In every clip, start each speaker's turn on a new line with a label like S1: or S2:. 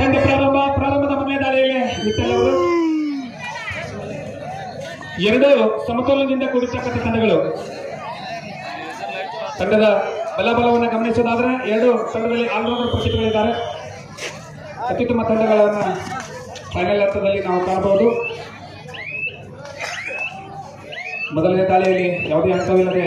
S1: ಪಂದ್ಯ ಪ್ರಾರಂಭ ಪ್ರಾರಂಭದ ಮೊದಲನೇ ದಾಳಿಯಲ್ಲಿ ವಿಠಲ್ ಅವರು ಎರಡು ಸಮತೋಲನದಿಂದ ಕೂಡಿರ್ತಕ್ಕಂಥ ತಂಡಗಳು ತಂಡದ ಬಲಬಲವನ್ನು ಗಮನಿಸೋದಾದ್ರೆ ಎರಡು ತಂಡದಲ್ಲಿ ಆಲ್ರೌಂಡರ್ ಪ್ರತಿಭೆಗಳಿದ್ದಾರೆ ಅತ್ಯುತ್ತಮ ತಂಡಗಳನ್ನ ಫೈನಲ್ ಹಂತದಲ್ಲಿ ನಾವು ಕಾಣಬಹುದು ಮೊದಲನೇ ದಾಳಿಯಲ್ಲಿ ಯಾವುದೇ ಅಂಕವಿಲ್ಲದೆ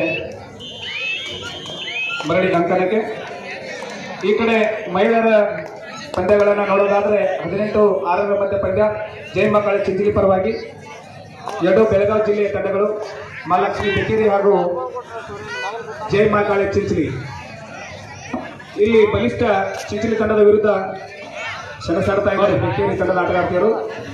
S1: ಮರಳಿ ಅಂಕಣಕ್ಕೆ ಈ ಕಡೆ ಮಹಿಳೆಯರ ಪಂದ್ಯಗಳನ್ನು ನೋಡೋದಾದ್ರೆ ಹದಿನೆಂಟು ಆರರ ಮಧ್ಯೆ ಪಂದ್ಯ ಜಯಮಕ್ಕಳ ಚಿಂಚಲಿ ಪರವಾಗಿ ಎರಡು ಬೆಳಗಾವಿ ಜಿಲ್ಲೆಯ ತಂಡಗಳು ಮಹಾಲಕ್ಷ್ಮಿ ಬೆಕ್ಕೇರಿ ಹಾಗೂ ಜೈ ಮಹಾಕಾಳಿ ಚಿಂಚಲಿ ಇಲ್ಲಿ ಬಲಿಷ್ಠ ಚಿಂಚಲಿ ತಂಡದ ವಿರುದ್ಧ ಸೆಣಸಾಡ್ತಾ ಇದ್ದಾರೆ ಬೆಕ್ಕೇರಿ ತಂಡದ ಆಟಗಾರ್ತಿಯರು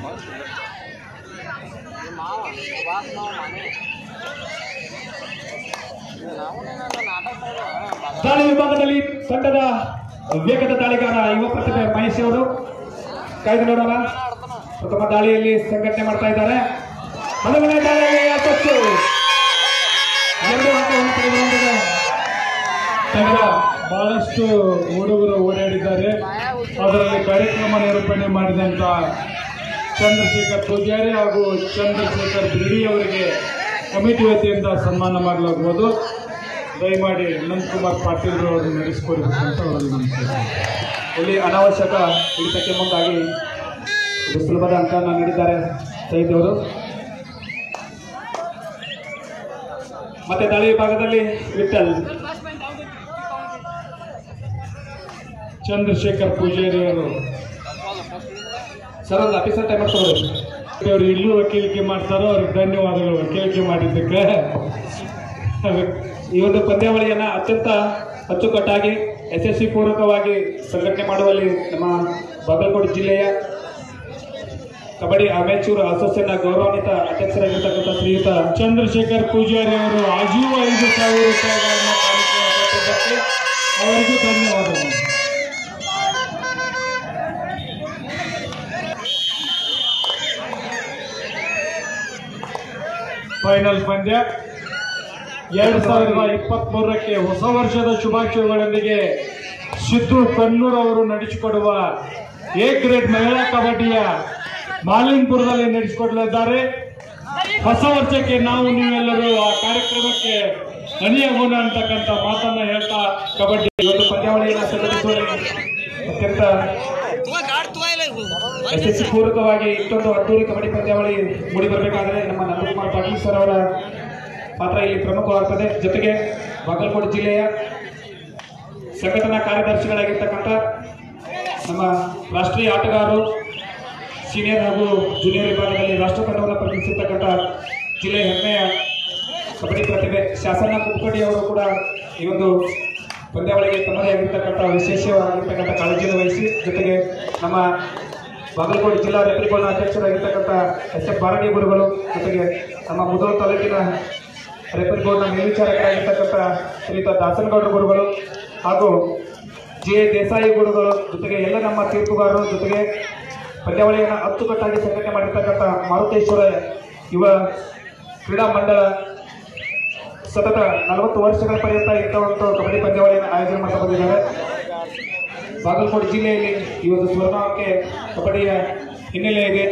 S1: ದಾಳಿ ವಿಭಾಗದಲ್ಲಿ ತಂಡದ ವೇಗದ ದಾಳಿಗಾರ ಯುವ ಪ್ರತಿಭೆ ಮಹೇಶ್ ಅವರು ಕಾಯ್ದು ನೋಡೋಣ ಪ್ರಥಮ ದಾಳಿಯಲ್ಲಿ ಸಂಘಟನೆ ಮಾಡ್ತಾ ಇದ್ದಾರೆ ಮೊದಲನೇ ದಾಳಿಯಲ್ಲಿ ಯಶಸ್ಸು ಎರಡು ಅಂಕವನ್ನು ಪಡೆದುಕೊಂಡಿದೆ
S2: ತಂಡ ಬಹಳಷ್ಟು ಹುಡುಗರು ಓಡಾಡಿದ್ದಾರೆ ಅದರಲ್ಲಿ ಕಾರ್ಯಕ್ರಮ ನಿರೂಪಣೆ ಮಾಡಿದಂಥ ಚಂದ್ರಶೇಖರ್ ಪೂಜಾರಿ ಹಾಗೂ ಚಂದ್ರಶೇಖರ್ ಬಿಡಿ ಅವರಿಗೆ ಕಮಿಟಿ ವತಿಯಿಂದ ಸನ್ಮಾನ ಮಾಡಲಾಗುವುದು ದಯಮಾಡಿ ನಂದಕುಮಾರ್ ಪಾಟೀಲ್ ಅವರು ನಡೆಸಿಕೊಡಬೇಕಂತ ಅವರಲ್ಲಿ ವಿನಂತಿಸ್ತೀನಿ.
S1: ಇಲ್ಲಿ ಅನಾವಶ್ಯಕ ಹಿಡಿತಕ್ಕೆ ಮುಂದಾಗಿ ಇದು ಸುಲಭದ ಅಂಕವನ್ನು ನೀಡಿದ್ದಾರೆ ಸೈದ್ ಅವರು ಮತ್ತೆ ದಾಳಿ ವಿಭಾಗದಲ್ಲಿ ವಿಠಲ್
S2: ಚಂದ್ರಶೇಖರ್ ಪೂಜಾರಿ ಅವರು
S1: ಸರ್ ಒಂದು ಅಫೀಸರ್ ಟೈಮ್ ತಗೊಳ್ಳಿ
S2: ಅವರು ಇಲ್ಲೂ ವಕೀಲಿಕೆ ಮಾಡ್ತಾರೋ ಅವ್ರಿಗೆ ಧನ್ಯವಾದಗಳು ವಕೀಲಿಕೆ ಮಾಡಿದ್ದಕ್ಕೆ ಅದಕ್ಕೆ
S1: ಈ ಒಂದು ಪಂದ್ಯಾವಳಿಯನ್ನ ಅತ್ಯಂತ ಅಚ್ಚುಕಟ್ಟಾಗಿ ಯಶಸ್ವಿ ಪೂರ್ವಕವಾಗಿ ಸಂಘಟನೆ ಮಾಡುವಲ್ಲಿ ನಮ್ಮ ಬಾಗಲಕೋಟೆ ಜಿಲ್ಲೆಯ ಕಬಡ್ಡಿ ಅಮೇಚೂರ್ ಅಸೋಸಿಯೇಷನ್ನ ಗೌರವಾನ್ವಿತ ಅಧ್ಯಕ್ಷರಾಗಿರ್ತಕ್ಕಂಥ ಶ್ರೀಯುತ
S2: ಚಂದ್ರಶೇಖರ್ ಪೂಜಾರಿ ಅವರು ಆಜೀವ ಐದು ಸಾವಿರ ರೂಪಾಯಿಗಳನ್ನ ಕಾಣಿಕೆ ಕೊಟ್ಟಿದ್ದಕ್ಕೆ ಅವರಿಗೂ ಧನ್ಯವಾದಗಳು ಫೈನಲ್ ಪಂದ್ಯ ಎರಡು ಸಾವಿರದ ಇಪ್ಪತ್ತ್ ಮೂರಕ್ಕೆ ಹೊಸ ವರ್ಷದ ಶುಭಾಶಯಗಳೊಂದಿಗೆ ಸಿದ್ದು ಕಣ್ಣೂರ್ ಅವರು ನಡೆಸಿಕೊಡುವ ಎ ಗ್ರೇಡ್ ಮಹಿಳಾ ಕಬಡ್ಡಿಯ ಮಾಲಿಂಗ್ಪುರದಲ್ಲಿ ನಡೆಸಿಕೊಡಲಿದ್ದಾರೆ ಹೊಸ ವರ್ಷಕ್ಕೆ ನಾವು ನೀವೆಲ್ಲರೂ ಆ ಕಾರ್ಯಕ್ರಮಕ್ಕೆ ಅಣಿಯಾಗೋಣ ಅಂತಕ್ಕಂಥ ಮಾತನ್ನ ಹೇಳ್ತಾ ಕಬಡ್ಡಿ
S1: ಈ ಒಂದು ಪಂದ್ಯಾವಳಿಯನ್ನು ಸಂಘಟಿಸುವಲ್ಲಿ ಅತ್ಯಂತ ಯಶಸ್ವಿ ಪೂರ್ವಕವಾಗಿ ಇಷ್ಟೊಂದು ಅದ್ದೂರಿ ಕಬಡ್ಡಿ ಪಂದ್ಯಾವಳಿ ಮೂಡಿ ಬರಬೇಕಾದರೆ ನಮ್ಮ ನಂದಕುಮಾರ್ ಪಾಟೀಲ್ ಸರ್ ಅವರ ಪಾತ್ರ ಇಲ್ಲಿ ಪ್ರಮುಖವಾಗ್ತದೆ ಜೊತೆಗೆ ಬಾಗಲಕೋಟೆ ಜಿಲ್ಲೆಯ ಸಂಘಟನಾ ಕಾರ್ಯದರ್ಶಿಗಳಾಗಿರ್ತಕ್ಕಂಥ ನಮ್ಮ ರಾಷ್ಟ್ರೀಯ ಆಟಗಾರರು ಸೀನಿಯರ್ ಹಾಗೂ ಜೂನಿಯರ್ ವಿಭಾಗದಲ್ಲಿ ರಾಷ್ಟ್ರ ತಂಡವನ್ನು ಪ್ರತಿನಿಧಿಸಿರ್ತಕ್ಕಂಥ ಜಿಲ್ಲೆಯ ಹೆಮ್ಮೆಯ ಕಬಡ್ಡಿ ಪ್ರತಿಭೆ ಶಾಸನ ಕುಕ್ಕಡಿ ಅವರು ಕೂಡ ಈ ಒಂದು ಪಂದ್ಯಾವಳಿಗೆ ತಮ್ಮದೇ ಆಗಿರ್ತಕ್ಕಂಥ ವಿಶೇಷವಾಗಿರ್ತಕ್ಕಂಥ ಕಾಳಜಿಯನ್ನು ವಹಿಸಿ ಜೊತೆಗೆ ನಮ್ಮ ಬಾಗಲಕೋಟೆ ಜಿಲ್ಲಾ ರೆಫ್ರಿ ಬೋರ್ಡ್ನ ಅಧ್ಯಕ್ಷರಾಗಿರ್ತಕ್ಕಂಥ ಎಸ್ ಎಫ್ ಬಾರಡಿ ಗುರುಗಳು ಜೊತೆಗೆ ನಮ್ಮ ಮುದೋಳ ತಾಲೂಕಿನ ರೆಫ್ರಿ ಬೋರ್ಡ್ನ ಮೇಲ್ವಿಚಾರಕರಾಗಿರ್ತಕ್ಕಂಥ ಶ್ರೀಯುತ ದಾಸನಗೌಡರ ಗುರುಗಳು ಹಾಗೂ ಜಿ ಎ ದೇಸಾಯಿ ಗುರುಗಳು ಜೊತೆಗೆ ಎಲ್ಲ ನಮ್ಮ ತೀರ್ಪುಗಾರರು ಜೊತೆಗೆ ಪಂದ್ಯಾವಳಿಯನ್ನು ಅಚ್ಚುಕಟ್ಟಾಗಿ ಸಂಘಟನೆ ಮಾಡಿರ್ತಕ್ಕಂಥ ಮಾರುತೇಶ್ವರ ಯುವ ಕ್ರೀಡಾ ಮಂಡಳ ಸತತ ನಲವತ್ತು ವರ್ಷಗಳ ಪರ್ಯಂತ ಇಂಥ ಒಂದು ಕಬಡ್ಡಿ ಪಂದ್ಯಾವಳಿಯನ್ನು ಆಯೋಜನೆ ಮಾಡ್ತಾ ಬಂದಿದ್ದಾರೆ ಬಾಗಲಕೋಟೆ ಜಿಲ್ಲೆಯಲ್ಲಿ ಈ ಒಂದು ಸ್ವರ್ಣಕ್ಕೆ ಕಬಡ್ಡಿಯ ಹಿನ್ನೆಲೆ ಇದೆ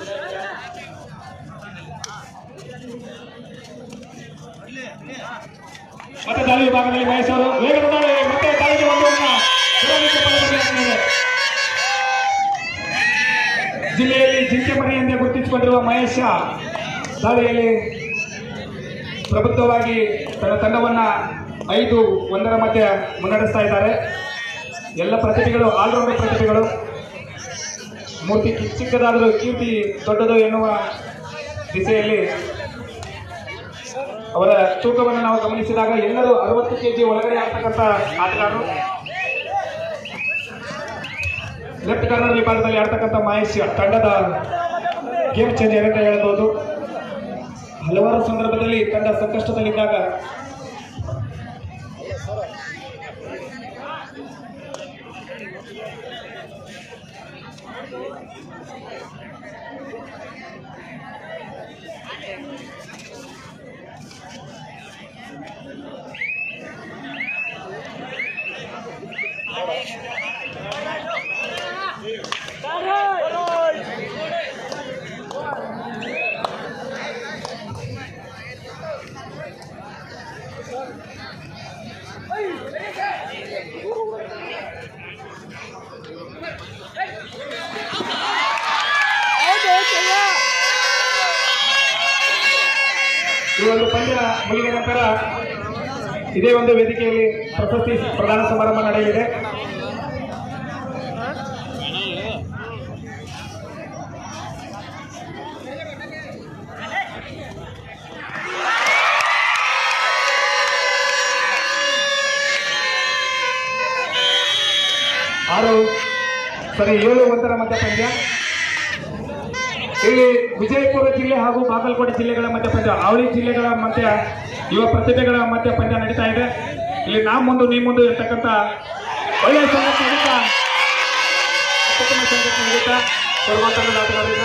S1: ಮತ್ತೆ ದಾಳಿ ವಿಭಾಗದಲ್ಲಿ ಮಹೇಶ್ ಅವರು ವೇಗದ ದಾಳಿ ಮತ್ತೆ ದಾಳಿಗೆ ಒಂದನ್ನ ಸುರಕ್ಷಿತ ಪಡೆದುಕೊಂಡಿದ್ದಾರೆ. ಜಿಲ್ಲೆಯಲ್ಲಿ ಜಿಂಕೆ ಮರಿ ಎಂದೇ ಗುರುತಿಸಿಕೊಂಡಿರುವ ಮಹೇಶ ದಾಳಿಯಲ್ಲಿ ಪ್ರಬುದ್ಧವಾಗಿ ತನ್ನ ತಂಡವನ್ನ ಐದು ಒಂದರ ಮಧ್ಯೆ ಮುನ್ನಡೆಸ್ತಾ ಇದ್ದಾರೆ ಎಲ್ಲ ಪ್ರತಿಭೆಗಳು ಆಲ್ರೌಂಡರ್ ಪ್ರತಿಭೆಗಳು ಮೂರ್ತಿ ಚಿಕ್ಕ- ಚಿಕ್ಕದಾದರೂ ಕೀರ್ತಿ ದೊಡ್ಡದು ಎನ್ನುವ ದಿಸೆಯಲ್ಲಿ ಅವರ ತೂಕವನ್ನು ನಾವು ಗಮನಿಸಿದಾಗ ಎಲ್ಲರೂ ಅರವತ್ತು ಕೆಜಿ ಒಳಗಡೆ ಆಗ್ತಕ್ಕಂಥ ಆಟಗಾರರು ಲೆಫ್ಟ್ ಕಾರ್ನರ್ ವಿಭಾಗದಲ್ಲಿ ಆಡ್ತಕ್ಕಂಥ ಮಹೇಶ್ ತಂಡದ ಗೇಮ್ ಚೇಂಜರ್ ಅಂತ ಹೇಳ್ಬೋದು ಹಲವಾರು ಸಂದರ್ಭದಲ್ಲಿ ತಂಡ ಸಂಕಷ್ಟದಲ್ಲಿದ್ದಾಗ ಈ ಒಂದು ಪಂದ್ಯ ಮುಗಿದ ನಂತರ ಇದೇ ಒಂದು ವೇದಿಕೆಯಲ್ಲಿ ಪ್ರಶಸ್ತಿ ಪ್ರದಾನ ಸಮಾರಂಭ ನಡೆಯಲಿದೆ ಆರು ಸರಿ ಏಳು ಒಂದರ ಮಧ್ಯ ಪಂದ್ಯ ಇಲ್ಲಿ ವಿಜಯಪುರ ಜಿಲ್ಲೆ ಹಾಗೂ ಬಾಗಲಕೋಟೆ ಜಿಲ್ಲೆಗಳ ಮಧ್ಯ ಪಂದ್ಯ ಅವಳಿ ಜಿಲ್ಲೆಗಳ ಮಧ್ಯ ಯುವ ಪ್ರತಿಭೆಗಳ ಮಧ್ಯ ಪಂದ್ಯ ನಡೀತಾ ಇದೆ ಇಲ್ಲಿ ನಾ ಮುಂದು ನೀ ಮುಂದು ಇರ್ತಕ್ಕಂಥ ಒಳ್ಳೆಯ ಸಂಘಟನೆ ನಡೀತಾ ಅತ್ಯುತ್ತಮ ಸಂಘಟನೆ ನಡೀತಾ ಸರ್ವಾಂತರದ ಆಟಗಾರರಿಂದ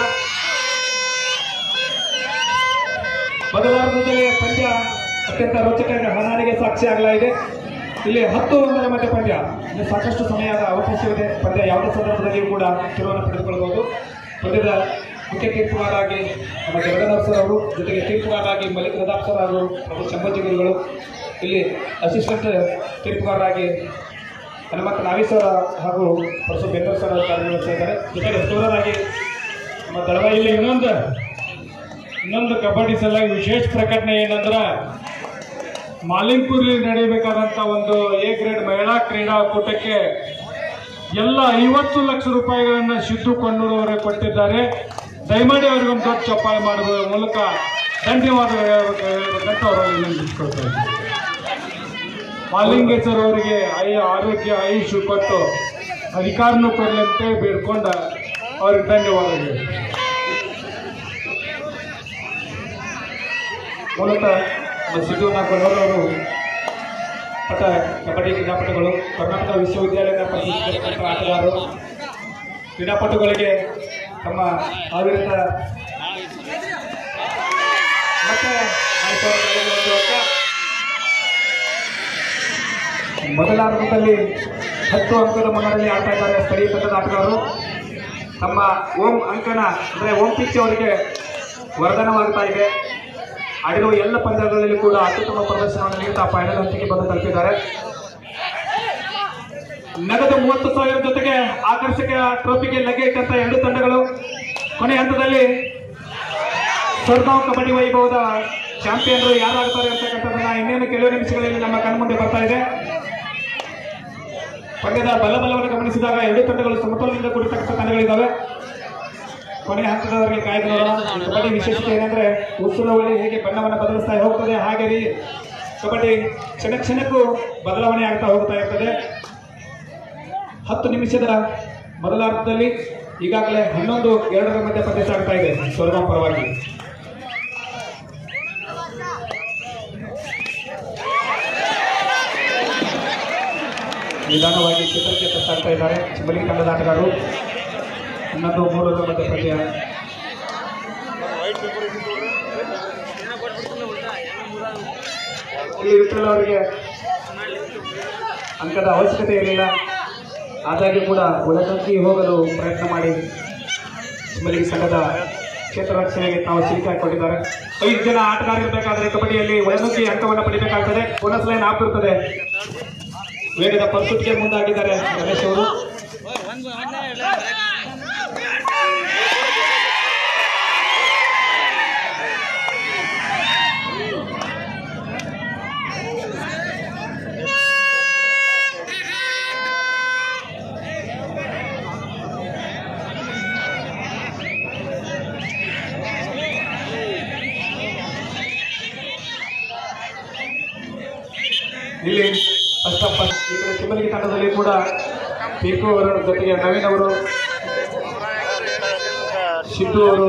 S1: ಮೊದಲಾರ್ಧದಲ್ಲಿ ಪಂದ್ಯ ಅತ್ಯಂತ ರೋಚಕ ಹನಾರಿಗೆ ಸಾಕ್ಷಿ ಆಗಲಾಗಿದೆ ಇಲ್ಲಿ ಹತ್ತು ಒಂದರ ಮಧ್ಯ ಪಂದ್ಯ ಇನ್ನು ಸಾಕಷ್ಟು ಸಮಯದ ಅವಕಾಶವಿದೆ ಪಂದ್ಯ ಯಾವುದೇ ಸಂದರ್ಭದಲ್ಲಿಯೂ ಕೂಡ ತಿರುವನ್ನು ಪಡೆದುಕೊಳ್ಳಬಹುದು ಪಂದ್ಯದ ಮುಖ್ಯ ತೀರ್ಪುಗಾರಾಗಿ ನಮ್ಮ ಜಗನ್ನಾಥ್ ಸರ್ ಅವರು ಜೊತೆಗೆ ತೀರ್ಪುಗಾರಾಗಿ ಮಲ್ಲಿಕ್ ಪ್ರತಾಪ್ ಸರ್ ಅವರು ಹಾಗೂ ಚಂಬಜ್ಜಿ ಗುರುಗಳು ಇಲ್ಲಿ ಅಸಿಸ್ಟೆಂಟ್ ತೀರ್ಪುಗಾರರಾಗಿ ಹನುಮಂತ ನಾವಿ ಸರ್ ಹಾಗೂ ಪರಸು ಬೆಂಗಳೂರು ಸರ್ ಅವರು ಕಾರ್ಯನಿರ್ವಹಿಸ್ತಾ ಇದ್ದಾರೆ ಜೊತೆಗೆ ಸ್ಟೋರರ್ ಆಗಿ ನಮ್ಮ ದಳವಾಯಿ
S2: ಇಲ್ಲಿ ಇನ್ನೊಂದು ಇನ್ನೊಂದು ಕಬಡ್ಡಿ ಸಲುವಾಗಿ ವಿಶೇಷ ಪ್ರಕಟಣೆ ಏನಂದ್ರ ಮಾಲಿಂಪುರಲ್ಲಿ ನಡೆಯಬೇಕಾದಂತ ಒಂದು ಎ ಗ್ರೇಡ್ ಮಹಿಳಾ ಕ್ರೀಡಾಕೂಟಕ್ಕೆ ಎಲ್ಲ ಐವತ್ತು ಲಕ್ಷ ರೂಪಾಯಿಗಳನ್ನ ಸಿದ್ದು ಕೊಂಡೂರವರೇ ಕೊಟ್ಟಿದ್ದಾರೆ ದಯಮಾಡಿ ಅವರಿಗೊಂದು ದೊಡ್ಡ ಚಪ್ಪಾಳೆ ಮಾಡುವ ಮೂಲಕ ಧನ್ಯವಾದಗಳು ಹೇಳ್ಬೇಕು- ಹೇಳ್ಬೇಕಂತ ಅವರಲ್ಲಿ ವಿನಂತಿಸ್ಕೊಳ್ತಾ ಇದ್ದೀನಿ ಮಾಲಿಂಗೇಶ್ವರ ಅವರಿಗೆ ಐ ಆರೋಗ್ಯ ಆಯುಷ್ ಕೊಟ್ಟು ಅಧಿಕಾರನೂ ಕೊಡಲಿ ಅಂತ ಬೇಡ್ಕೊಂಡ ಅವ್ರಿಗೆ ಧನ್ಯವಾದಗಳು
S1: ಮೂಲತಃ ನಮ್ಮ ಸಿದ್ದು ನಾಗನವರು ಅವರು ಪಟ ಕಬಡ್ಡಿ ಕ್ರೀಡಾಪಟುಗಳು ಕರ್ನಾಟಕ ವಿಶ್ವವಿದ್ಯಾಲಯದ ಪ್ರತಿಷ್ಠಿತ ಆಟಗಾರರು ಕ್ರೀಡಾಪಟುಗಳಿಗೆ ತಮ್ಮ ಆವಿರದ ಮತ್ತೆ ಮೈಸೂರು ಕಳೆದ ಒಂದು ವರ್ಷ ಮೊದಲಾರ್ಧದಲ್ಲಿ ಹತ್ತು ಅಂಕದ ಮುನ್ನಡೆಯಲ್ಲಿ ಆಡ್ತಾ ಇದ್ದಾರೆ ಸ್ಥಳೀಯ ತಂಡದ ಆಟಗಾರರು ತಮ್ಮ ಓಂ ಅಂಕನ ಅಂದರೆ ಓಂ ಪಿಚ್ ಅವರಿಗೆ ವರದಾನವಾಗ್ತಾ ಇದೆ ಆಡಿರುವ ಎಲ್ಲ ಪಂದ್ಯಗಳಲ್ಲಿ ಕೂಡ ಅತ್ಯುತ್ತಮ ಪ್ರದರ್ಶನವನ್ನು ನೀಡುತ್ತಾ ಫೈನಲ್ ಹಂತಕ್ಕೆ ಬಂದು ತಲುಪಿದ್ದಾರೆ ನಗದು ಮೂವತ್ತು ಸಾವಿರ ಜೊತೆಗೆ ಆಕರ್ಷಕ ಟ್ರೋಫಿಗೆ ಲಗ್ಗೆ ಇಟ್ಟಂತ ಎರಡು ತಂಡಗಳು ಕೊನೆ ಹಂತದಲ್ಲಿ ಸ್ವರ್ಗಾಂವ್ ಕಬಡ್ಡಿ ವೈಭವದ ಚಾಂಪಿಯನ್ರು ಯಾರಾಗ್ತಾರೆ ಅಂತಕ್ಕಂಥದ್ದನ್ನ ಇನ್ನೇನು ಕೆಲವು ನಿಮಿಷಗಳಲ್ಲಿ ನಮ್ಮ ಕಣ್ಮುಂದೆ ಬರ್ತಾ ಇದೆ ಪಂದ್ಯದ ಬಲಬಲವನ್ನು ಗಮನಿಸಿದಾಗ ಎರಡು ತಂಡಗಳು ಸಮತೋಲನದಿಂದ ಕೂಡಿರ್ತಕ್ಕಂಥ ತಂಡಗಳಿದ್ದಾವೆ ಕೊನೆ ಹಂತದವರೆಗೆ ಕಾಯ್ದು ನೋಡೋಣ ಕಬಡ್ಡಿ ವಿಶೇಷತೆ ಏನಂದ್ರೆ ಉತ್ಸವದಲ್ಲಿ ಹೇಗೆ ಬಣ್ಣವನ್ನು ಬದಲಿಸ್ತಾ ಹೋಗ್ತದೆ ಹಾಗೆ ರೀ ಕಬಡ್ಡಿ ಕ್ಷಣ ಕ್ಷಣಕ್ಕೂ ಬದಲಾವಣೆ ಆಗ್ತಾ ಹೋಗ್ತಾ ಇರ್ತದೆ ಹತ್ತು ನಿಮಿಷದ ಮೊದಲಾರ್ಧದಲ್ಲಿ ಈಗಾಗಲೇ ಹನ್ನೊಂದು ಎರಡರ ಮಧ್ಯೆ ಪಂದ್ಯ ಸಾಗ್ತಾ ಇದೆ ಸ್ವರ್ಗಾಂ ಪರವಾಗಿ ನಿಧಾನವಾಗಿ ಚಿತ್ರಕ್ಕೆ ತಟ್ಟಾಗ್ತಾ ಇದ್ದಾರೆ ಚಿಮ್ಮಲಿಗೆ ತಂಡದ ಆಟಗಾರರು ಹನ್ನೊಂದು ಮೂರರ ಮಧ್ಯೆ ಪಂದ್ಯ ಇಲ್ಲಿ ವಿಠಲ್ ಅವರಿಗೆ ಅಂಕದ ಅವಶ್ಯಕತೆ ಇರಲಿಲ್ಲ ಆದಾಗ್ಯೂ ಕೂಡ ಒಳಗಂಕಿ ಹೋಗಲು ಪ್ರಯತ್ನ ಮಾಡಿ ಚಿಮ್ಮಲಿಗೆ ಸಂಘದ ಕ್ಷೇತ್ರ ರಕ್ಷಣೆಗೆ ತಾವು ಸಿಲುಕಿ ಹಾಕೊಂಡಿದ್ದಾರೆ ಐದು ಜನ ಆಟಗಾರರಿರಬೇಕಾದ್ರೆ ಕಬಡ್ಡಿಯಲ್ಲಿ ಒಳನುಗ್ಗಿ ಅಂಕವನ್ನು ಪಡಿಬೇಕಾಗ್ತದೆ ಬೋನಸ್ ಲೈನ್ ಆಗ್ತಿರ್ತದೆ ವೇಗದ ಪರ್ಸುಟ್ಗೆ ಮುಂದಾಗಿದ್ದಾರೆ ರಮೇಶ್ ಅವರು ಇಲ್ಲಿ ಅಷ್ಟಪ್ಪ ಈ ಕಡೆ ಚಿಮ್ಮಲಿಗೆ ತಂಡದಲ್ಲಿ ಕೂಡ ಪೀಕು ಅವರ ಜೊತೆಗೆ ನವೀನ್ ಅವರು ಸಿದ್ದು ಅವರು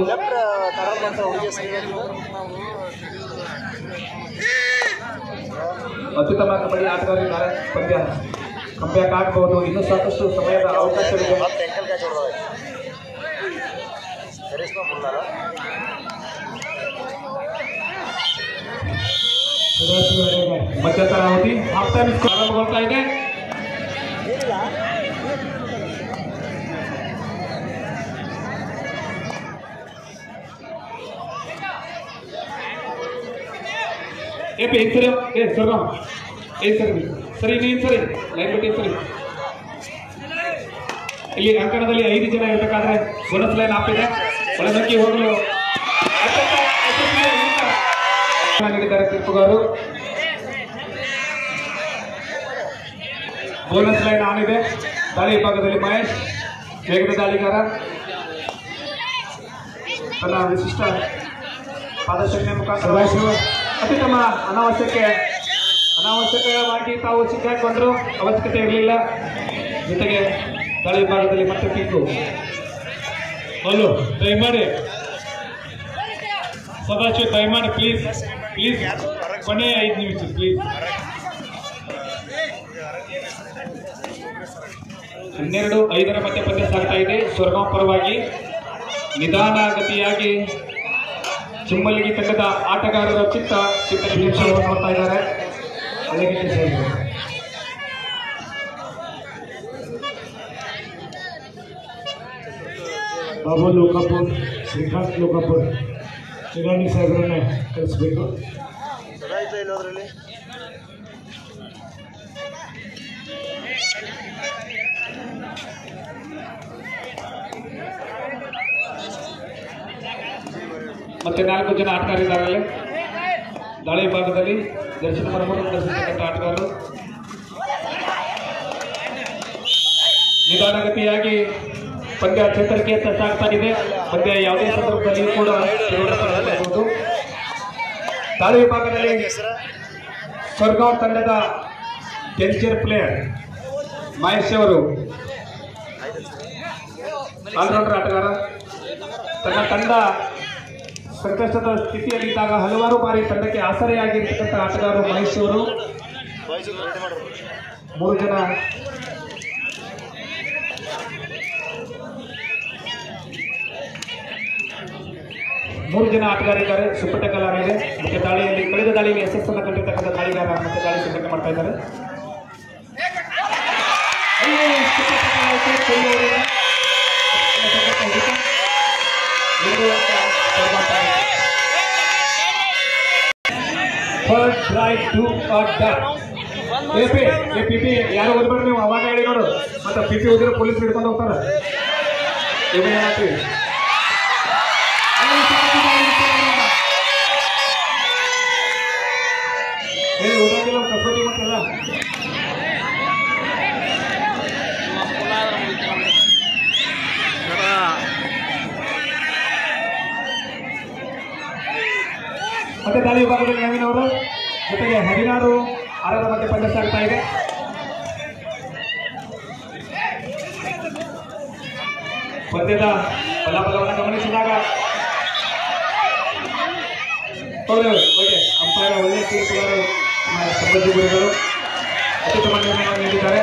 S1: ಅತ್ಯುತ್ತಮ ಕಬಡ್ಡಿ ಆಟಗಾರರಿದ್ದಾರೆ ಪಂದ್ಯ ಕಂಬ್ಯಾಕ್ ಆಗಬಹುದು ಇನ್ನೂ ಸಾಕಷ್ಟು ಸಮಯದ ಅವಕಾಶವಿದೆ
S3: ಮತ್ತೆ ಎಂಕಲ್ ಕ್ಯಾಚ್ ಹೊಡೆದ ಕರಿಷ್ಮಾ ಮುಲ್ಲಾರ
S1: ಮಧ್ಯಂತರ ಅವಧಿ ಹಾಫ್ ಟೈಮ್ ಪ್ರಾರಂಭಗೊಳ್ತಾ ಇದೆ ಏ ಪಿ ಸರಿ ಏ ಸ್ವರ್ಗಂ ಏ ಸರಿ ಸರಿ ನೀನು ಸರಿ ಲೈನ್ ಬಿಟ್ಟು ಸರಿ ಇಲ್ಲಿ ಅಂಕಣದಲ್ಲಿ ಐದು ಜನ ಇರಬೇಕಾದ್ರೆ ಬೋನಸ್ ಲೈನ್ ಹಾಕಿದೆ ಒಳನುಗ್ಗಿ ಹೋಗಲು ಅತ್ಯಂತ ಯಶಸ್ವಿಯಾಗಿ ನೀಡಿದ್ದಾರೆ ತೀರ್ಪುಗಾರರು ಬೋನಸ್ ಲೈನ್ ಆನ್ ಇದೆ ದಾಳಿ ಭಾಗದಲ್ಲಿ ಮಹೇಶ್ ವೇಗದ ದಾಳಿಗಾರ ತನ್ನ ವಿಶಿಷ್ಟ ಪಾದಶಕ್ತಿಯ ಮುಖಾಂತರ ಅತ್ಯುತ್ತಮ ಅನಾವಶ್ಯಕ ಅನಾವಶ್ಯಕವಾಗಿ ತಾವು ಸಿಕ್ಕಾಕೊಂಡ್ರು ಅವಶ್ಯಕತೆ ಇರಲಿಲ್ಲ ಜೊತೆಗೆ ದಾಳಿ ಭಾಗದಲ್ಲಿ ಮತ್ತೆ ಕಿಕ್ಕು
S2: ಹಲೋ ದಯಮಾಡಿ ಸದಾಶಿವ ದಯಮಾಡಿ ಪ್ಲೀಸ್ ಪ್ಲೀಸ್ ಕೊನೆಯ ಐದು ನಿಮಿಷ ಪ್ಲೀಸ್
S1: ಹನ್ನೆರಡು ಐದರ ಮಧ್ಯ ಪಂದ್ಯ ಸಾಗ್ತಾ ಇದೆ ಸ್ವರ್ಗಾಂವ್ ಪರವಾಗಿ ನಿಧಾನಗತಿಯಾಗಿ ಚಿಮ್ಮಲಿಗಿ ತಂಡದ ಆಟಗಾರರ ಚಿತ್ತ ಚಿತ್ತ ನಿರೀಕ್ಷೆಯನ್ನು ನೋಡ್ತಾ ಇದ್ದಾರೆ ಅಲ್ಲಿಗೆ ಸೇರಿದೆ
S2: ಬಾಬು ಲೋಕಾಪುರ್ ಶ್ರೀಕಾಂತ್ ಲೋಕಾಪುರ್ ಚಿರಾಣಿ ಸಾಹೇಬ್ರನ್ನೇ ಕಳಿಸ್ಬೇಕು
S3: ಸದಾ ಆಯ್ತಾ ಇಲ್ಲ ಅದರಲ್ಲಿ
S1: ಮತ್ತೆ ನಾಲ್ಕು ಜನ ಆಟಗಾರರಿದ್ದಾರೆ ಅಲ್ಲಿ ದಾಳಿ ಭಾಗದಲ್ಲಿ ದರ್ಶನ ಮರಮರು ದರ್ಶನ ಆಟಗಾರರು ನಿಧಾನಗತಿಯಾಗಿ ಪಂದ್ಯ ಚೇತರಿಕೆಯತ್ತ ಸಾಗ್ತಾ ಇದೆ ಪಂದ್ಯ ಯಾವುದೇ ಸಂದರ್ಭದಲ್ಲಿಯೂ ಕೂಡ ತಿರುಗಾಟವಾಗಬಹುದು. ದಾಳಿ ವಿಭಾಗದಲ್ಲಿ
S3: ಹೆಸರ
S1: ಸ್ವರ್ಗಾಂವ್ ತಂಡದ ಕೆಂಚರ್ ಪ್ಲೇಯರ್ ಮಹೇಶ್ ಅವರು ಆಲ್ರೌಂಡರ್ ಆಟಗಾರ ತನ್ನ ತಂಡ ಸಂಕಷ್ಟದ ಸ್ಥಿತಿಯಲ್ಲಿದ್ದಾಗ ಹಲವಾರು ಬಾರಿ ತಂಡಕ್ಕೆ ಆಸರೆಯಾಗಿರ್ತಕ್ಕಂಥ ಆಟಗಾರರು ಮಹೇಶ್ ಅವರು
S3: ಬಾಯ್ಸ್ ರೆಡಿ ಮಾಡ್ರು
S1: ಮೂರು ಜನ ಮೂರು ಜನ ಆಟಗಾರಿದ್ದಾರೆ ಸುಪ್ಪಟ ಕಲಾರ ಇದೆ ಮುಖ್ಯ ದಾಳಿಯಲ್ಲಿ ಕಳೆದ ದಾಳಿಯಲ್ಲಿ ಯಶಸ್ಸನ್ನು ಕಂಡಿರ್ತಕ್ಕಂಥ ದಾಳಿಗಾರ ಮತ್ತೆ ದಾಳಿ ಸಿದ್ಧತೆ ಮಾಡ್ತಾ ಇದ್ದಾರೆ ಅಲ್ಲಿ ಸುಪ್ಪಟ ಕಲಾ ಇದೆ, ಕೊಹ್ಲಿ ಅವರಿಂದ. ಎರಡು ಅಂಕ ಬರ್ಮಾಡ್ತಾ ಇದೆ. First right to a duck. A P A P P ಯಾರು ಓದ್ಬೇಡ್ರಿ ನೀವು ಅವಾಗ ಹೇಳಿ ನೋಡು ಮತ್ತೆ ಪಿ ಪಿ ಓದಿದ್ರೆ ಪೊಲೀಸ್ ಹಿಡ್ಕೊಂಡು ಹೋಗ್ತಾರ ಇವಾಗ ಏನಾಗ್ತೀವಿ ಹೇಳಿ ಓದೋದಿಲ್ಲ ಕಸೋಟಿ ಮಕ್ಕಳೆಲ್ಲ ಮತ್ತೆ ದಾಳಿ ವಿಭಾಗದಲ್ಲಿ ನವೀನ್ ಅವರು ಜೊತೆಗೆ ಹದಿನಾರು ಆರರ ಮಧ್ಯೆ ಪಂದ್ಯ ಸಾಗ್ತಾ ಇದೆ ಪಂದ್ಯದ ಫಲಾಫಲವನ್ನು ಗಮನಿಸಿದಾಗ ಹೌದು ಓಕೆ ಅಂಪೈರ್ ಒಳ್ಳೆಯ ತೀರ್ಪುಗಾರರು ನಮ್ಮ ಸಂಬಂಧಿ ಗುರುಗಳು ಅತ್ಯುತ್ತಮ ನಿರ್ಣಯವನ್ನು ನೀಡಿದ್ದಾರೆ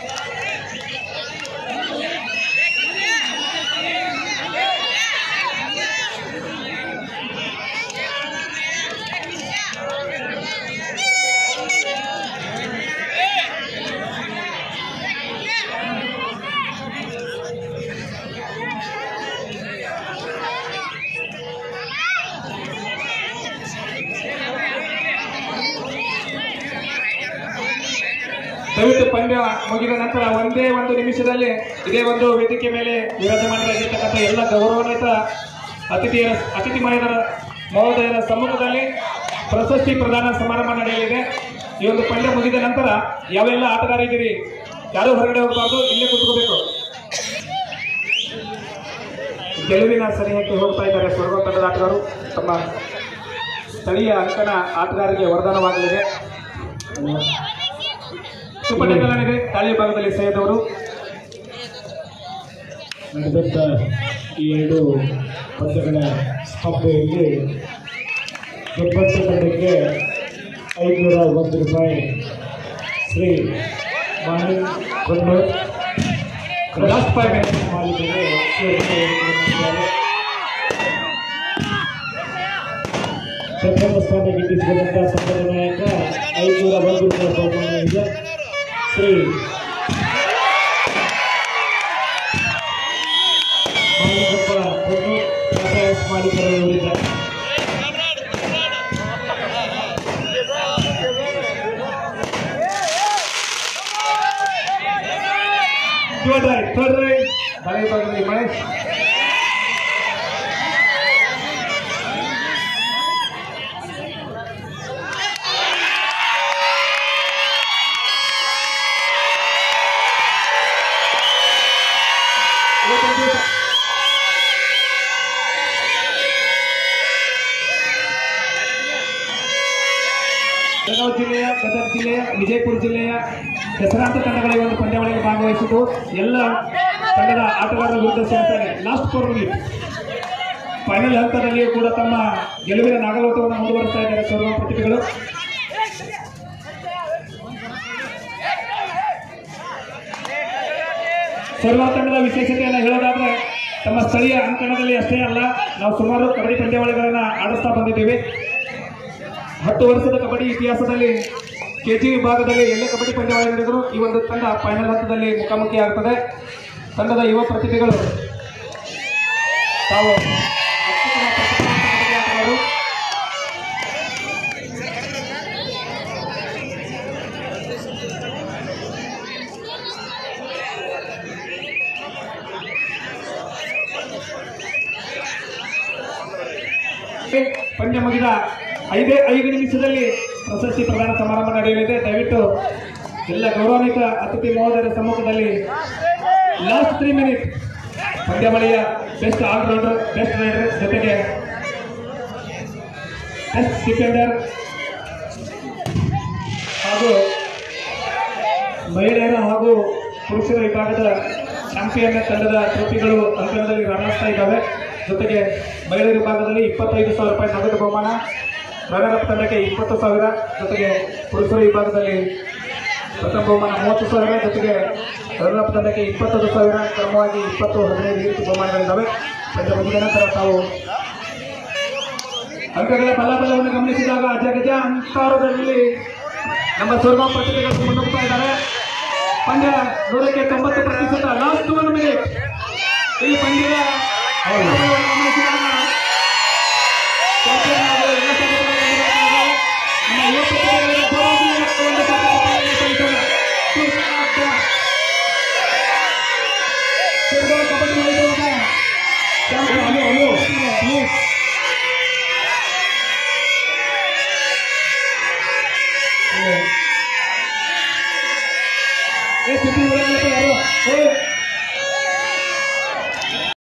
S1: ದಯವಿಟ್ಟು ಪಂದ್ಯ ಮುಗಿದ ನಂತರ ಒಂದೇ ಒಂದು ನಿಮಿಷದಲ್ಲಿ ಇದೇ ಒಂದು ವೇದಿಕೆ ಮೇಲೆ ವಿರಾಜಮಾನರಾಗಿರ್ತಕ್ಕಂಥ ಎಲ್ಲ ಗೌರವಾನ್ವಿತ ಅತಿಥಿಯರ ಅತಿಥಿ ಮಹೋದರ ಮಹೋದಯರ ಸಮ್ಮುಖದಲ್ಲಿ ಪ್ರಶಸ್ತಿ ಪ್ರದಾನ ಸಮಾರಂಭ ನಡೆಯಲಿದೆ ಈ ಒಂದು ಪಂದ್ಯ ಮುಗಿದ ನಂತರ ಯಾವೆಲ್ಲ ಆಟಗಾರಿದ್ದೀರಿ ಯಾರೂ ಹೊರಗಡೆ ಹೋಗಬಾರ್ದು ಇಲ್ಲೇ ಕೂತ್ಕೋಬೇಕು ಗೆಲುವಿನ ಸನಿಹಕ್ಕೆ ಹೋಗ್ತಾ ಇದ್ದಾರೆ ಸ್ವರ್ಗ ತಂಡದ ಆಟಗಾರರು ತಮ್ಮ ಸ್ಥಳೀಯ ಅಂಕಣ ಆಟಗಾರರಿಗೆ ವರದಾನವಾಗಲಿದೆ ಸುಪಟಕಲನಿದೆ ತಾಳಿ ಭಾಗದಲ್ಲಿ ಸೈಯದ್ ಅವರು
S2: ನಡೆದಂಥ ಈ ಎರಡು ಪಂದ್ಯಗಳ ಸ್ಪರ್ಧೆಯಲ್ಲಿ ಗೆಬ್ಬತ್ತ ತಂಡಕ್ಕೆ ಐದುನೂರ ಒಂದು ರೂಪಾಯಿ Shri Mani Kondur
S1: last five minutes
S2: ಮಾಲೀಕರಿಗೆ ಸೇರಿಕೊಂಡಿದ್ದಾರೆ ಪ್ರಥಮ ಸ್ಥಾನ ಗಿಟ್ಟಿಸಿದಂಥ ಸಂಘದ ನಾಯಕ ಐದುನೂರ ಒಂದು ರೂಪಾಯಿ ಬಹುಮಾನವಿದೆ ಶ್ರೀ ಮಾಲಿಕಪ್ಪ ಕೊಂಡು ಮಾಲಿಕರವರಿಂದ
S1: ಥರ್ಡ್ ರೈಟ್ ಥರ್ಡ್ ರೈಟ್ ಬಲೆ ಭಾಗದಲ್ಲಿ ಮಹೇಶ್ ಬೆಳಗಾವಿ ಜಿಲ್ಲೆಯ ಗದಗ ಜಿಲ್ಲೆಯ ವಿಜಯಪುರ ಜಿಲ್ಲೆಯ ಹೆಸರಾಂತ ತಂಡಗಳ ಈ ಒಂದು ಪಂದ್ಯಾವಳಿಯಲ್ಲಿ ಭಾಗವಹಿಸಿದ್ದು ಎಲ್ಲ ತಂಡದ ಆಟಗಾರರ ವಿರುದ್ಧ ಸೇರ್ತಾರೆ ಲಾಸ್ಟ್ ಫೋರ್ ಮಿನಿಟ್ ಫೈನಲ್ ಹಂತದಲ್ಲಿ ಕೂಡ ತಮ್ಮ ಗೆಲುವಿನ ನಾಗಲೋಟವನ್ನು ಮುಂದುವರಿಸ್ತಾ ಇದ್ದಾರೆ ಸರ್ವ ಪ್ರತಿಭೆಗಳು ಸರ್ವ ತಂಡದ ವಿಶೇಷತೆಯನ್ನು ಹೇಳೋದಾದ್ರೆ ತಮ್ಮ ಸ್ಥಳೀಯ ಅಂಕಣದಲ್ಲಿ ಅಷ್ಟೇ ಅಲ್ಲ ನಾವು ಸುಮಾರು ಕಬಡ್ಡಿ ಪಂದ್ಯಾವಳಿಗಳನ್ನು ಆಡಿಸ್ತಾ ಬಂದಿದ್ದೀವಿ ಹತ್ತು ವರ್ಷದ ಕಬಡ್ಡಿ ಇತಿಹಾಸದಲ್ಲಿ ಕೆಜಿ ವಿಭಾಗದಲ್ಲಿ ಎಲ್ಲೇ ಕಬಡ್ಡಿ ಪಂದ್ಯಾವಳಿ ನಡೆದರೂ ಈ ಒಂದು ತಂಡ ಫೈನಲ್ ಹಂತದಲ್ಲಿ ಮುಖಾಮುಖಿ ಆಗ್ತದೆ ತಂಡದ ಯುವ ಪ್ರತಿಭೆಗಳು ತಾವು ಅತ್ಯುತ್ತಮ ಪ್ರತಿಭಾವಂತ ಕಬಡ್ಡಿ ಆಟಗಾರರು. ಪಂದ್ಯ ಮುಗಿದ ಐದೇ ಐದು ನಿಮಿಷದಲ್ಲಿ ಪ್ರಶಸ್ತಿ ಪ್ರದಾನ ಸಮಾರಂಭ ನಡೆಯಲಿದೆ ದಯವಿಟ್ಟು ಎಲ್ಲ ಗೌರವಾನ್ವಿತ ಅತಿಥಿ ಮಹೋದಯರ ಸಮ್ಮುಖದಲ್ಲಿ ಲಾಸ್ಟ್ ತ್ರೀ ಮಿನಿಟ್ ಪಂದ್ಯಾವಳಿಯ ಬೆಸ್ಟ್ ಆಲ್ರೌಂಡರ್ ಬೆಸ್ಟ್ ರೈಡರ್ ಜೊತೆಗೆ ಬೆಸ್ಟ್ ಡಿಫೆಂಡರ್ ಹಾಗೂ ಮಹಿಳೆಯರ ಹಾಗೂ ಪುರುಷರ ವಿಭಾಗದ ಚಾಂಪಿಯನ್ ತಂಡದ ಟ್ರೋಫಿಗಳು ಅಂಕಣದಲ್ಲಿ ರನ್ನಾಗ್ತಾ ಇದ್ದಾವೆ ಜೊತೆಗೆ ಮಹಿಳೆಯರ ವಿಭಾಗದಲ್ಲಿ ಇಪ್ಪತ್ತೈದು ಸಾವಿರ ರೂಪಾಯಿ ನಗದು ಬಹುಮಾನ ರನ್ನರ್ ಅಪ್ ತಂಡಕ್ಕೆ ಇಪ್ಪತ್ತು ಸಾವಿರ ಜೊತೆಗೆ ಪುರುಷರ ವಿಭಾಗದಲ್ಲಿ ಪ್ರಥಮ ಬಹುಮಾನ ಮೂವತ್ತು ಸಾವಿರ ಜೊತೆಗೆ ರನ್ನರ್ ಅಪ್ ತಂಡಕ್ಕೆ ಇಪ್ಪತ್ತೊಂದು ಸಾವಿರ ಕ್ರಮವಾಗಿ ಇಪ್ಪತ್ತು ಹದಿನೈದು ಈ ರೀತಿ ಬಹುಮಾನಗಳಿದ್ದಾವೆ ಪಂದ್ಯ ಮುಗಿದ ನಂತರ ತಾವು ಅಂಕಗಳ ಫಲಾಫಲವನ್ನು ಗಮನಿಸಿದಾಗ ಅಜಗಜ ಅಂತರದಲ್ಲಿ ನಮ್ಮ ಸ್ವರ್ಗ ಪ್ರತಿಭೆಗಳು ಮುನ್ನುಗ್ತಾ ಇದ್ದಾರೆ ಪಂದ್ಯ ನೂರಕ್ಕೆ ತೊಂಬತ್ತ